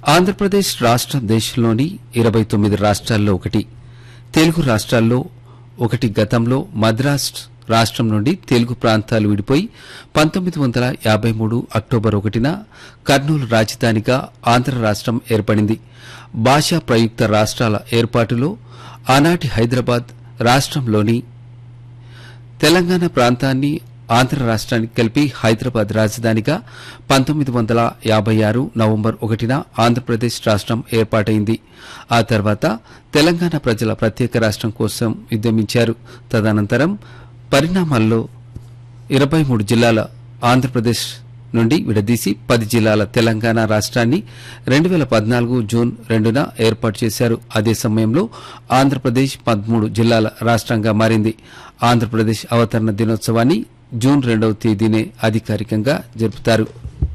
ఆంధ్రప్రదేశ్ రాష్ట్రం దేశంలోని ఇరవై తొమ్మిది రాష్ట్రాల్లో ఒకటి తెలుగు రాష్ట్రాల్లో ఒకటి గతంలో మద్రాస్ రాష్ట్రం నుండి తెలుగు ప్రాంతాలు విడిపోయి పంతొమ్మిది వందల యాబై మూడు అక్టోబర్ ఒకటిన కర్నూలు రాజధానిగా ఆంధ్ర రాష్ట్రం ఏర్పడింది భాషా ప్రయుక్త రాష్ట్రాల ఏర్పాటులో ఆనాటి హైదరాబాద్ రాష్ట్రంలోని తెలంగాణ ప్రాంతాన్ని ఆంధ్ర రాష్ట్రానికి కలిపి హైదరాబాద్ రాజధానిగా పంతొమ్మిది వందల యాబై ఆరు నవంబర్ ఒకటిన ఆంధ్రప్రదేశ్ రాష్ట్రం ఏర్పాటైంది ఆ తర్వాత తెలంగాణ ప్రజల ప్రత్యేక రాష్ట్రం కోసం ఉద్యమించారు తదనంతరం పరిణామాల్లో ఇరవై మూడు జిల్లాల ఆంధ్రప్రదేశ్ నుండి విడదీసి పది జిల్లాల తెలంగాణ రాష్ట్రాన్ని రెండు వేల పద్నాలుగు జూన్ రెండున ఏర్పాటు చేశారు అదే సమయంలో ఆంధ్రప్రదేశ్ పదమూడు జిల్లాల రాష్ట్రంగా మారింది ఆంధ్రప్రదేశ్ అవతరణ దినోత్సవాన్ని జూన్ రెండవ తేదీనే అధికారికంగా జరుపుతారు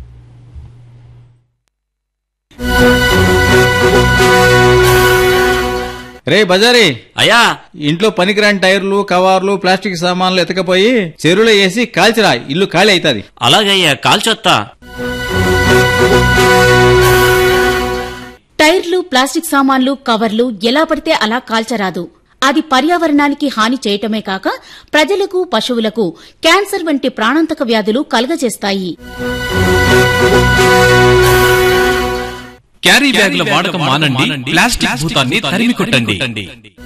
రే బజారీ అయ్యా ఇంట్లో పనికిరాని టైర్లు కవర్లు ప్లాస్టిక్ సామాన్లు ఎతకపోయి చెరువులో వేసి కాల్చిరా ఇల్లు ఖాళీ అవుతుంది అలాగయ్యా కాల్చొత్తా టైర్లు ప్లాస్టిక్ సామాన్లు కవర్లు ఎలా పడితే అలా కాల్చరాదు అది పర్యావరణానికి హాని చేయటమే కాక ప్రజలకు పశువులకు క్యాన్సర్ వంటి ప్రాణాంతక వ్యాధులు కలుగజేస్తాయి క్యారీ బ్యాగుల వాడకం మానండి ప్లాస్టిక్ భూతాన్ని తరిమి కొట్టండి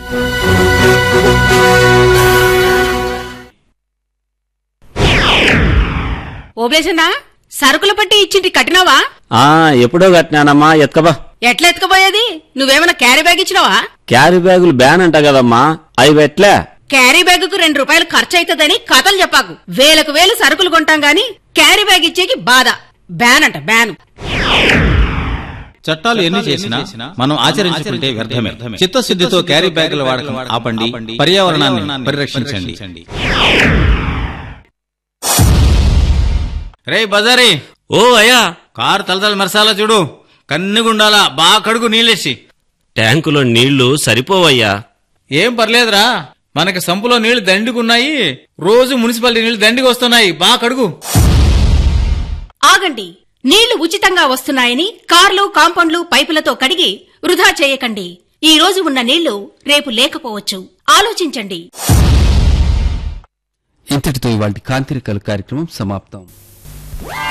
ఓబ్లేసన్నా సరుకుల పట్టి ఇచ్చింటి కట్టినావా ఆ ఎప్పుడో కట్టినానమ్మా ఎత్కబా ఎట్లా ఎత్తుకుపోయేది నువ్వేమైనా క్యారీ బ్యాగ్ ఇచ్చినావా క్యారీ బ్యాగులు బ్యాన్ అంట కదమ్మా అవి పెట్లే క్యారీ బ్యాగుకు రెండు రూపాయలు ఖర్చు అవుతుందని కథలు చెప్పాకు వేలకు వేలు సరుకులు కొంటాం గాని క్యారీ బ్యాగ్ ఇచ్చేకి బాధ బ్యాన్ అంట బ్యాన్ చట్టాలు ఎన్ని చేసినా మనం ఆచరించుకుంటే వ్యర్థమే చిత్తశుద్ధితో క్యారీ బ్యాగుల వాడకం ఆపండి పర్యావరణాన్ని పరిరక్షించండి రే బజారీ ఓ అయ్యా కారు తలతల మెరసాలా చూడు కన్నుగుండాలా బాగా కడుగు నీళ్ళేసి ట్యాంకులో నీళ్లు సరిపోవయ్యా ఏం పర్లేదురా మనకి సంపులో నీళ్లు దండిగున్నాయి రోజు మున్సిపాలిటీ నీళ్లు దండిగా వస్తున్నాయి బాగా కడుగు ఆగండి నీళ్లు ఉచితంగా వస్తున్నాయని కార్లు కాంపౌండ్లు పైపులతో కడిగి వృధా చేయకండి ఈ రోజు ఉన్న నీళ్లు రేపు లేకపోవచ్చు ఆలోచించండి ఇంతటితో ఇవాళ కాంతిరికల కార్యక్రమం సమాప్తం